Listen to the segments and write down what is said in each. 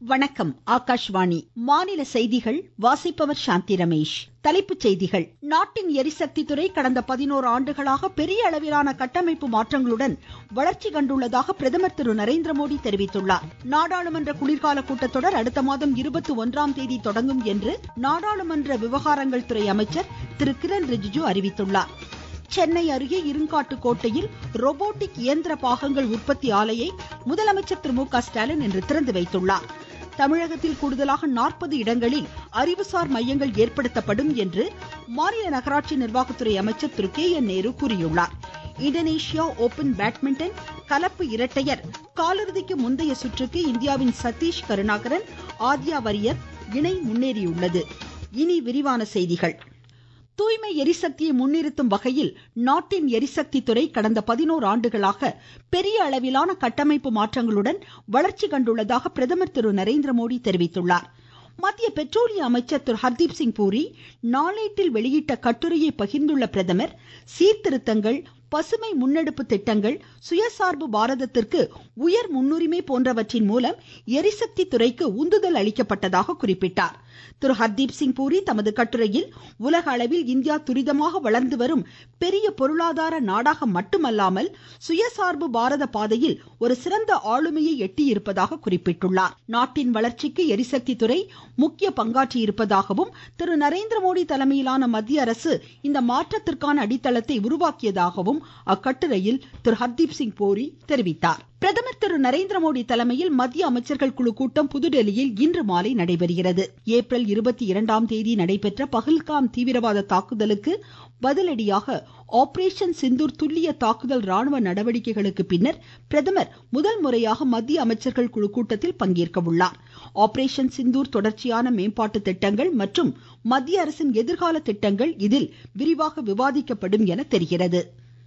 வணக்கம் ஆகாஷ்வாணி மாநில செய்திகள் வாசிப்பவர் சாந்தி ரமேஷ் தலைப்புச் செய்திகள் நாட்டின் எரிசக்தி துறை கடந்த பதினோரு ஆண்டுகளாக பெரிய அளவிலான கட்டமைப்பு மாற்றங்களுடன் வளர்ச்சி கண்டுள்ளதாக பிரதமர் திரு நரேந்திர மோடி தெரிவித்துள்ளார் நாடாளுமன்ற குளிர்கால கூட்டத்தொடர் அடுத்த மாதம் இருபத்தி ஒன்றாம் தேதி தொடங்கும் என்று நாடாளுமன்ற விவகாரங்கள் துறை அமைச்சர் திரு கிரண் ரிஜிஜு அறிவித்துள்ளார் சென்னை அருகே இருங்காட்டுக்கோட்டையில் ரோபோட்டிக் இயந்திர பாகங்கள் உற்பத்தி ஆலையை முதலமைச்சர் திரு மு க ஸ்டாலின் இன்று திறந்து வைத்துள்ளார் தமிழகத்தில் கூடுதலாக நாற்பது இடங்களில் அறிவுசார் மையங்கள் ஏற்படுத்தப்படும் என்று மாநில நகராட்சி நிர்வாகத்துறை அமைச்சர் திரு கே என் நேரு கூறியுள்ளார் இந்தோனேஷியா ஓபன் பேட்மிண்டன் கலப்பு இரட்டையர் காலிறுதிக்கு முந்தைய சுற்றுக்கு இந்தியாவின் சதீஷ் கருணாகரன் ஆத்யா வரியர் இணை முன்னேறியுள்ளது இனி விரிவான செய்திகள் தூய்மை எரிசக்தியை முன்னிறுத்தும் வகையில் நாட்டின் எரிசக்தி துறை கடந்த பதினோரு ஆண்டுகளாக பெரிய அளவிலான கட்டமைப்பு மாற்றங்களுடன் வளர்ச்சி கண்டுள்ளதாக பிரதமர் திரு நரேந்திர மோடி தெரிவித்துள்ளார் மத்திய பெட்ரோலிய அமைச்சர் திரு ஹர்தீப் சிங் பூரி நாளேட்டில் வெளியிட்ட கட்டுரையை பகிர்ந்துள்ள பிரதமர் சீர்திருத்தங்கள் பசுமை முன்னெடுப்பு திட்டங்கள் சுயசார்பு பாரதத்திற்கு உயர் முன்னுரிமை போன்றவற்றின் மூலம் எரிசக்தி துறைக்கு உந்துதல் அளிக்கப்பட்டதாக குறிப்பிட்டார் திரு ஹர்தீப் சிங் பூரி தமது கட்டுரையில் உலக அளவில் இந்தியா துரிதமாக வளர்ந்து வரும் பெரிய பொருளாதார நாடாக மட்டுமல்லாமல் சுயசார்பு பாரத பாதையில் ஒரு சிறந்த ஆளுமையை எட்டியிருப்பதாக குறிப்பிட்டுள்ளார் நாட்டின் வளர்ச்சிக்கு எரிசக்தி துறை முக்கிய பங்காற்றி இருப்பதாகவும் திரு நரேந்திர மோடி தலைமையிலான மத்திய அரசு இந்த மாற்றத்திற்கான அடித்தளத்தை உருவாக்கியதாகவும் அக்கட்டுரையில் திரு ஹர்தீப் சிங் பூரி தெரிவித்தார் பிரதமர் திரு நரேந்திர மோடி தலைமையில் மத்திய அமைச்சர்கள் குழு கூட்டம் புதுடெல்லியில் இன்று மாலை நடைபெறுகிறது ஏப்ரல் இருபத்தி இரண்டாம் தேதி நடைபெற்ற பகல்காம் தீவிரவாத தாக்குதலுக்கு பதிலடியாக ஆபரேஷன் சிந்தூர் துல்லிய தாக்குதல் ராணுவ நடவடிக்கைகளுக்கு பின்னர் பிரதமர் முதல் முறையாக மத்திய அமைச்சர்கள் குழு கூட்டத்தில் பங்கேற்க உள்ளார் ஆபரேஷன் சிந்தூர் தொடர்ச்சியான மேம்பாட்டு திட்டங்கள் மற்றும் மத்திய அரசின் எதிர்கால திட்டங்கள் இதில் விரிவாக விவாதிக்கப்படும் என தெரிகிறது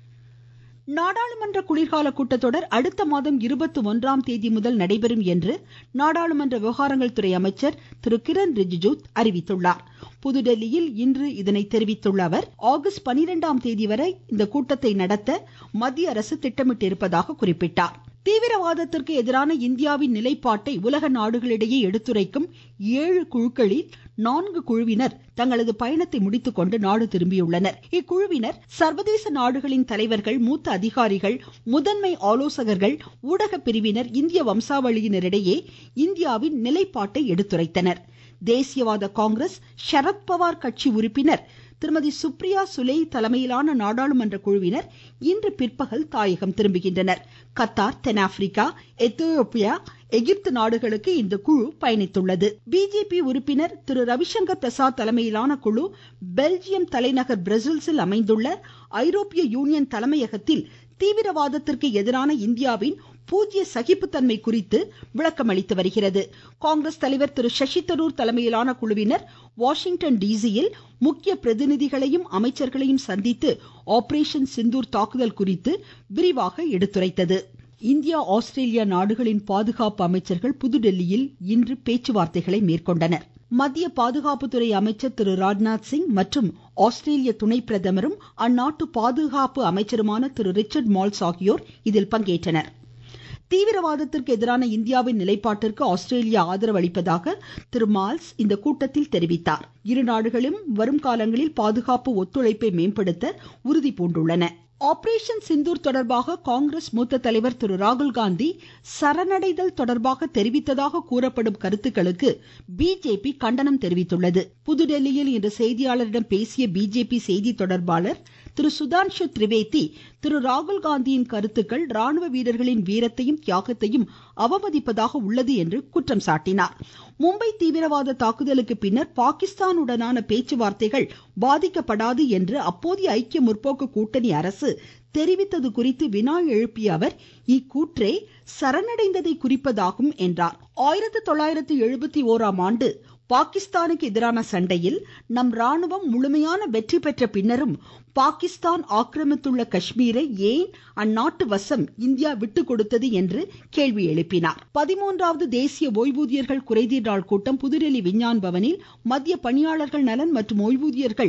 நாடாளுமன்ற குளிர்கால கூட்டத்தொடர் அடுத்த மாதம் இருபத்தி ஒன்றாம் தேதி முதல் நடைபெறும் என்று நாடாளுமன்ற விவகாரங்கள் துறை அமைச்சர் திரு கிரண் ரிஜிஜு அறிவித்துள்ளார் புதுடெல்லியில் இன்று இதனை தெரிவித்துள்ள அவர் ஆகஸ்ட் பனிரெண்டாம் தேதி வரை இந்த கூட்டத்தை நடத்த மத்திய அரசு திட்டமிட்டிருப்பதாக குறிப்பிட்டார் தீவிரவாதத்திற்கு எதிரான இந்தியாவின் நிலைப்பாட்டை உலக நாடுகளிடையே எடுத்துரைக்கும் ஏழு குழுக்களில் நான்கு குழுவினர் தங்களது பயணத்தை முடித்துக்கொண்டு நாடு திரும்பியுள்ளனர் இக்குழுவினர் சர்வதேச நாடுகளின் தலைவர்கள் மூத்த அதிகாரிகள் முதன்மை ஆலோசகர்கள் ஊடக பிரிவினர் இந்திய வம்சாவளியினரிடையே இந்தியாவின் நிலைப்பாட்டை எடுத்துரைத்தனர் தேசியவாத காங்கிரஸ் சரத்பவார் கட்சி உறுப்பினர் திருமதி சுப்ரியா சுலே தலைமையிலான நாடாளுமன்ற குழுவினர் இன்று பிற்பகல் தாயகம் திரும்புகின்றனர் கத்தார் தென்னாப்பிரிக்கா எத்தியோப்பியா எகிப்து நாடுகளுக்கு இந்த குழு பயணித்துள்ளது பிஜேபி உறுப்பினர் திரு ரவிசங்கர் பிரசாத் தலைமையிலான குழு பெல்ஜியம் தலைநகர் பிரசல்ஸில் அமைந்துள்ள ஐரோப்பிய யூனியன் தலைமையகத்தில் தீவிரவாதத்திற்கு எதிரான இந்தியாவின் பூஜ்ய சகிப்புத்தன்மை குறித்து விளக்கம் அளித்து வருகிறது காங்கிரஸ் தலைவர் திரு சசி தரூர் தலைமையிலான குழுவினர் வாஷிங்டன் டிசியில் முக்கிய பிரதிநிதிகளையும் அமைச்சர்களையும் சந்தித்து ஆபரேஷன் சிந்தூர் தாக்குதல் குறித்து விரிவாக எடுத்துரைத்தது இந்தியா ஆஸ்திரேலியா நாடுகளின் பாதுகாப்பு அமைச்சர்கள் புதுடெல்லியில் இன்று பேச்சுவார்த்தைகளை மேற்கொண்டனர் மத்திய பாதுகாப்புத்துறை அமைச்சர் திரு ராஜ்நாத் சிங் மற்றும் ஆஸ்திரேலிய துணை பிரதமரும் அந்நாட்டு பாதுகாப்பு அமைச்சருமான திரு ரிச்சர்ட் மால்ஸ் ஆகியோர் இதில் பங்கேற்றனர் தீவிரவாதத்திற்கு எதிரான இந்தியாவின் நிலைப்பாட்டிற்கு ஆஸ்திரேலியா ஆதரவு அளிப்பதாக திரு மால்ஸ் இந்த கூட்டத்தில் தெரிவித்தார் இரு நாடுகளும் வரும் காலங்களில் பாதுகாப்பு ஒத்துழைப்பை மேம்படுத்த உறுதி பூண்டுள்ளன ஆபரேஷன் சிந்தூர் தொடர்பாக காங்கிரஸ் மூத்த தலைவர் திரு ராகுல் காந்தி சரணடைதல் தொடர்பாக தெரிவித்ததாக கூறப்படும் கருத்துக்களுக்கு பிஜேபி கண்டனம் தெரிவித்துள்ளது புதுடெல்லியில் இன்று செய்தியாளரிடம் பேசிய பிஜேபி செய்தி தொடர்பாளர் திரு சுதான்ஷு திரிவேதி திரு ராகுல் காந்தியின் கருத்துக்கள் ராணுவ வீரர்களின் வீரத்தையும் தியாகத்தையும் அவமதிப்பதாக உள்ளது என்று குற்றம் சாட்டினார் மும்பை தீவிரவாத தாக்குதலுக்கு பின்னர் பாகிஸ்தானுடனான பேச்சுவார்த்தைகள் பாதிக்கப்படாது என்று அப்போதைய ஐக்கிய முற்போக்கு கூட்டணி அரசு தெரிவித்தது குறித்து வினா எழுப்பிய அவர் இக்கூற்றே சரணடைந்ததை குறிப்பதாகும் என்றார் ஆயிரத்தி தொள்ளாயிரத்தி எழுபத்தி ஓராம் ஆண்டு பாகிஸ்தானுக்கு எதிரான சண்டையில் நம் ராணுவம் முழுமையான வெற்றி பெற்ற பின்னரும் பாகிஸ்தான் ஆக்கிரமித்துள்ள காஷ்மீரை ஏன் அந்நாட்டு வசம் இந்தியா விட்டு கொடுத்தது என்று கேள்வி எழுப்பினார் பதிமூன்றாவது தேசிய ஓய்வூதியர்கள் குறைதீர் நாள் கூட்டம் புதுடெல்லி விஞ்ஞான் பவனில் மத்திய பணியாளர்கள் நலன் மற்றும் ஓய்வூதியர்கள்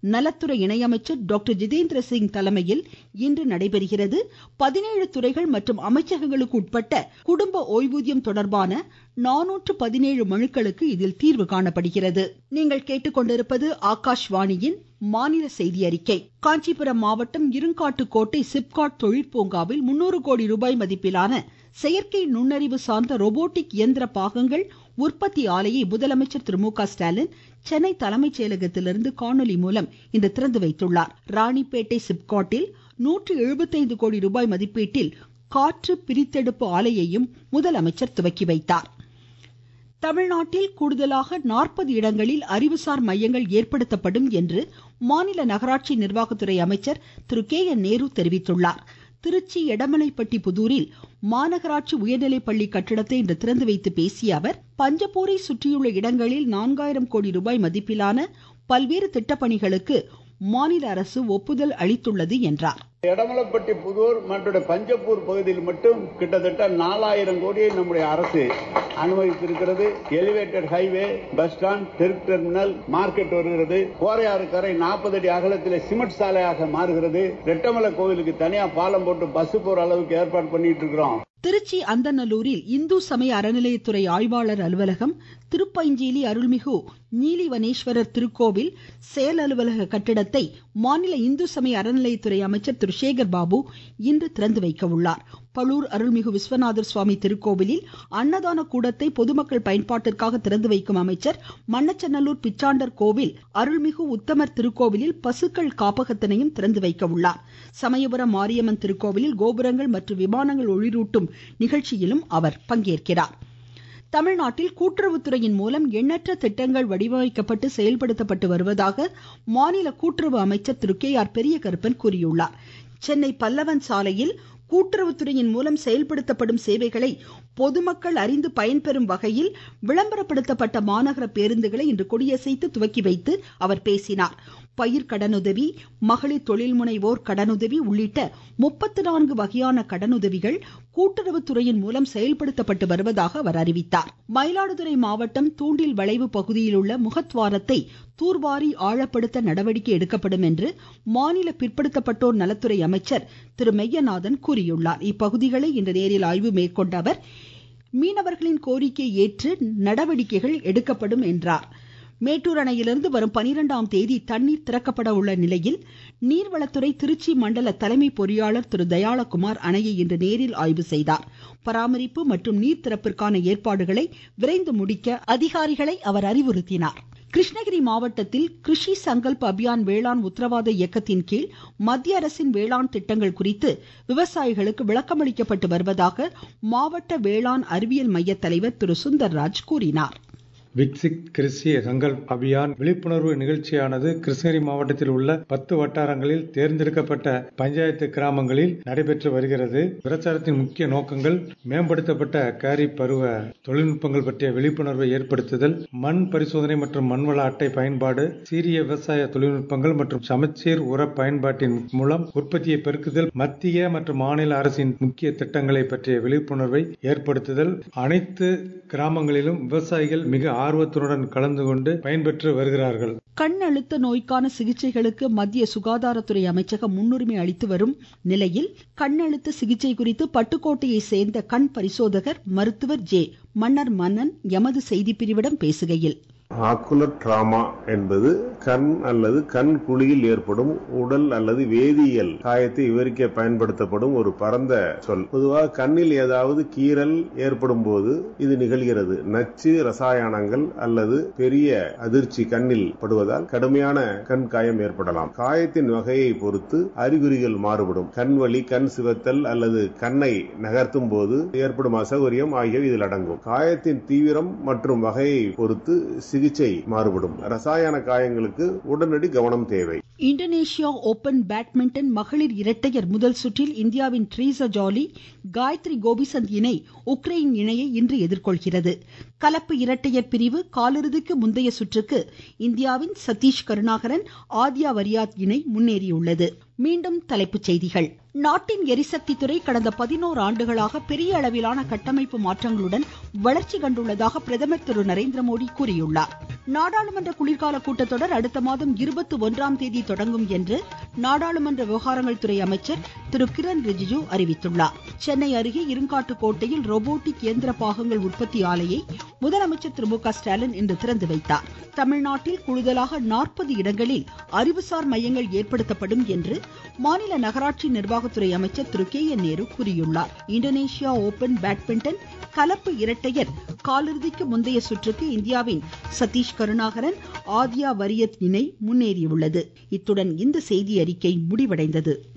நலத்துறை இணையமைச்சர் டாக்டர் ஜிதேந்திர சிங் தலைமையில் இன்று நடைபெறுகிறது பதினேழு துறைகள் மற்றும் அமைச்சகங்களுக்கு உட்பட்ட குடும்ப ஓய்வூதியம் தொடர்பான நானூற்று பதினேழு மனுக்களுக்கு இதில் தீர்வு காணப்படுகிறது நீங்கள் கேட்டுக்கொண்டிருப்பது ஆகாஷ்வாணியின் மாநில செய்தி அறிக்கை காஞ்சிபுரம் மாவட்டம் இருங்காட்டுக்கோட்டை சிப்காட் தொழிற்பூங்காவில் முன்னூறு கோடி ரூபாய் மதிப்பிலான செயற்கை நுண்ணறிவு சார்ந்த ரோபோட்டிக் இயந்திர பாகங்கள் உற்பத்தி ஆலையை முதலமைச்சர் திரு மு க ஸ்டாலின் சென்னை தலைமைச் செயலகத்திலிருந்து காணொலி மூலம் இன்று திறந்து வைத்துள்ளார் ராணிப்பேட்டை சிப்காட்டில் நூற்று எழுபத்தைந்து கோடி ரூபாய் மதிப்பீட்டில் காற்று பிரித்தெடுப்பு ஆலையையும் முதலமைச்சர் துவக்கி வைத்தார் தமிழ்நாட்டில் கூடுதலாக நாற்பது இடங்களில் அறிவுசார் மையங்கள் ஏற்படுத்தப்படும் என்று மாநில நகராட்சி நிர்வாகத்துறை அமைச்சர் திரு கே என் நேரு தெரிவித்துள்ளார் திருச்சி எடமலைப்பட்டி புதூரில் மாநகராட்சி உயர்நிலைப்பள்ளி கட்டிடத்தை இன்று திறந்து வைத்து பேசிய அவர் பஞ்சப்பூரை சுற்றியுள்ள இடங்களில் நான்காயிரம் கோடி ரூபாய் மதிப்பிலான பல்வேறு திட்டப்பணிகளுக்கு மாநில அரசு ஒப்புதல் அளித்துள்ளது என்றார் எடமலப்பட்டி புதூர் மற்றும் பஞ்சப்பூர் பகுதியில் மட்டும் கிட்டத்தட்ட நாலாயிரம் கோடியை நம்முடைய அரசு அனுமதித்திருக்கிறது எலிவேட்டட் ஹைவே பஸ் ஸ்டாண்ட் தெற்கு டெர்மினல் மார்க்கெட் வருகிறது கோரையாறு கரை நாற்பது அடி அகலத்தில் சிமெண்ட் சாலையாக மாறுகிறது ரெட்டமலை கோவிலுக்கு தனியா பாலம் போட்டு பஸ் போற அளவுக்கு ஏற்பாடு பண்ணிட்டு இருக்கிறோம் திருச்சி அந்தநல்லூரில் இந்து சமய அறநிலையத்துறை ஆய்வாளர் அலுவலகம் திருப்பைஞ்சேலி அருள்மிகு நீலிவனேஸ்வரர் திருக்கோவில் செயல் அலுவலக கட்டிடத்தை மாநில இந்து சமய அறநிலையத்துறை அமைச்சர் திரு சேகர் பாபு இன்று திறந்து வைக்க உள்ளார் பழூர் அருள்மிகு விஸ்வநாதர் சுவாமி திருக்கோவிலில் அன்னதான கூடத்தை பொதுமக்கள் பயன்பாட்டிற்காக திறந்து வைக்கும் அமைச்சர் மண்ணச்சநல்லூர் பிச்சாண்டர் கோவில் அருள்மிகு உத்தமர் திருக்கோவிலில் பசுக்கள் காப்பகத்தினையும் திறந்து வைக்க உள்ளார் சமயபுரம் மாரியம்மன் திருக்கோவிலில் கோபுரங்கள் மற்றும் விமானங்கள் ஒளிரூட்டும் நிகழ்ச்சியிலும் அவர் பங்கேற்கிறார் தமிழ்நாட்டில் கூட்டுறவுத்துறையின் மூலம் எண்ணற்ற திட்டங்கள் வடிவமைக்கப்பட்டு செயல்படுத்தப்பட்டு வருவதாக மாநில கூட்டுறவு அமைச்சர் திரு கே ஆர் பெரியகருப்பன் கூறியுள்ளார் சென்னை பல்லவன் சாலையில் கூட்டுறவுத்துறையின் மூலம் செயல்படுத்தப்படும் சேவைகளை பொதுமக்கள் அறிந்து பயன்பெறும் வகையில் விளம்பரப்படுத்தப்பட்ட மாநகர பேருந்துகளை இன்று கொடியசைத்து துவக்கி வைத்து அவர் பேசினார் பயிர் கடனுதவி மகளிர் தொழில் முனைவோர் கடனுதவி உள்ளிட்ட முப்பத்தி நான்கு வகையான கடனுதவிகள் கூட்டுறவுத்துறையின் மூலம் செயல்படுத்தப்பட்டு வருவதாக அவர் அறிவித்தார் மயிலாடுதுறை மாவட்டம் தூண்டில் வளைவு பகுதியில் உள்ள முகத்வாரத்தை தூர்வாரி ஆழப்படுத்த நடவடிக்கை எடுக்கப்படும் என்று மாநில பிற்படுத்தப்பட்டோர் நலத்துறை அமைச்சர் திரு மெய்யநாதன் கூறியுள்ளார் இப்பகுதிகளை இன்று நேரில் ஆய்வு மேற்கொண்ட அவர் மீனவர்களின் கோரிக்கை ஏற்று நடவடிக்கைகள் எடுக்கப்படும் என்றார் மேட்டூர் அணையிலிருந்து வரும் பனிரெண்டாம் தேதி தண்ணீர் திறக்கப்பட உள்ள நிலையில் நீர்வளத்துறை திருச்சி மண்டல தலைமை பொறியாளர் திரு தயாளகுமார் அணையை இன்று நேரில் ஆய்வு செய்தார் பராமரிப்பு மற்றும் நீர் திறப்பிற்கான ஏற்பாடுகளை விரைந்து முடிக்க அதிகாரிகளை அவர் அறிவுறுத்தினார் கிருஷ்ணகிரி மாவட்டத்தில் கிருஷி சங்கல்ப் அபியான் வேளாண் உத்தரவாத இயக்கத்தின் கீழ் மத்திய அரசின் வேளாண் திட்டங்கள் குறித்து விவசாயிகளுக்கு விளக்கமளிக்கப்பட்டு வருவதாக மாவட்ட வேளாண் அறிவியல் மைய தலைவர் திரு சுந்தர்ராஜ் கூறினார் விக்சிக் கிருஷி சங்கல்ப் அபியான் விழிப்புணர்வு நிகழ்ச்சியானது கிருஷ்ணகிரி மாவட்டத்தில் உள்ள பத்து வட்டாரங்களில் தேர்ந்தெடுக்கப்பட்ட பஞ்சாயத்து கிராமங்களில் நடைபெற்று வருகிறது பிரச்சாரத்தின் முக்கிய நோக்கங்கள் மேம்படுத்தப்பட்ட காரி பருவ தொழில்நுட்பங்கள் பற்றிய விழிப்புணர்வை ஏற்படுத்துதல் மண் பரிசோதனை மற்றும் மண்வள அட்டை பயன்பாடு சீரிய விவசாய தொழில்நுட்பங்கள் மற்றும் சமச்சீர் உர பயன்பாட்டின் மூலம் உற்பத்தியை பெருக்குதல் மத்திய மற்றும் மாநில அரசின் முக்கிய திட்டங்களை பற்றிய விழிப்புணர்வை ஏற்படுத்துதல் அனைத்து கிராமங்களிலும் விவசாயிகள் மிக ஆர்வத்துடன் கலந்து கொண்டு பயன்பெற்று வருகிறார்கள் கண் அழுத்த நோய்க்கான சிகிச்சைகளுக்கு மத்திய சுகாதாரத்துறை அமைச்சகம் முன்னுரிமை அளித்து வரும் நிலையில் கண் அழுத்த சிகிச்சை குறித்து பட்டுக்கோட்டையை சேர்ந்த கண் பரிசோதகர் மருத்துவர் ஜே மன்னர் மன்னன் எமது செய்திப்பிரிவிடம் பேசுகையில் ஆக்குலர் டிராமா என்பது கண் அல்லது கண் குழியில் ஏற்படும் உடல் அல்லது வேதியியல் காயத்தை விவரிக்க பயன்படுத்தப்படும் ஒரு பரந்த சொல் பொதுவாக கண்ணில் ஏதாவது கீறல் ஏற்படும் போது இது நிகழ்கிறது நச்சு ரசாயனங்கள் அல்லது பெரிய அதிர்ச்சி கண்ணில் படுவதால் கடுமையான கண் காயம் ஏற்படலாம் காயத்தின் வகையை பொறுத்து அறிகுறிகள் மாறுபடும் கண் வலி கண் சிவத்தல் அல்லது கண்ணை நகர்த்தும் போது ஏற்படும் அசௌகரியம் ஆகியவை இதில் அடங்கும் காயத்தின் தீவிரம் மற்றும் வகையை பொறுத்து சிகிச்சை மாறுபடும் ரசாயன காயங்களுக்கு உடனடி கவனம் தேவை இந்தோனேஷியா ஓபன் பேட்மிண்டன் மகளிர் இரட்டையர் முதல் சுற்றில் இந்தியாவின் ட்ரீசா ஜாலி காயத்ரி கோபிசந்த் இணை உக்ரைன் இணையை இன்று எதிர்கொள்கிறது கலப்பு இரட்டையர் பிரிவு காலிறுதிக்கு முந்தைய சுற்றுக்கு இந்தியாவின் சதீஷ் கருணாகரன் ஆத்யா வரியாத் இணை முன்னேறியுள்ளது மீண்டும் தலைப்புச் செய்திகள் நாட்டின் எரிசக்தி துறை கடந்த பதினோரு ஆண்டுகளாக பெரிய அளவிலான கட்டமைப்பு மாற்றங்களுடன் வளர்ச்சி கண்டுள்ளதாக பிரதமர் திரு நரேந்திர மோடி கூறியுள்ளார் நாடாளுமன்ற குளிர்கால கூட்டத்தொடர் அடுத்த மாதம் இருபத்தி ஒன்றாம் தேதி தொடங்கும் என்று நாடாளுமன்ற விவகாரங்கள் துறை அமைச்சர் திரு கிரண் ரிஜிஜு அறிவித்துள்ளார் சென்னை அருகே இருங்காட்டுக்கோட்டையில் ரோபோட்டிக் இயந்திர பாகங்கள் உற்பத்தி ஆலையை முதலமைச்சர் திரு மு க ஸ்டாலின் இன்று திறந்து வைத்தார் தமிழ்நாட்டில் கூடுதலாக நாற்பது இடங்களில் அறிவுசார் மையங்கள் ஏற்படுத்தப்படும் என்று மாநில நகராட்சி நிர்வாகத்துறை அமைச்சர் திரு கே என் நேரு கூறியுள்ளார் இந்தோனேஷியா ஓபன் பேட்மிண்டன் கலப்பு இரட்டையர் காலிறுதிக்கு முந்தைய சுற்றுக்கு இந்தியாவின் சதீஷ் கருணாகரன் ஆதியா வரியத் இணை முன்னேறியுள்ளது இத்துடன் இந்த செய்தி அறிக்கை முடிவடைந்தது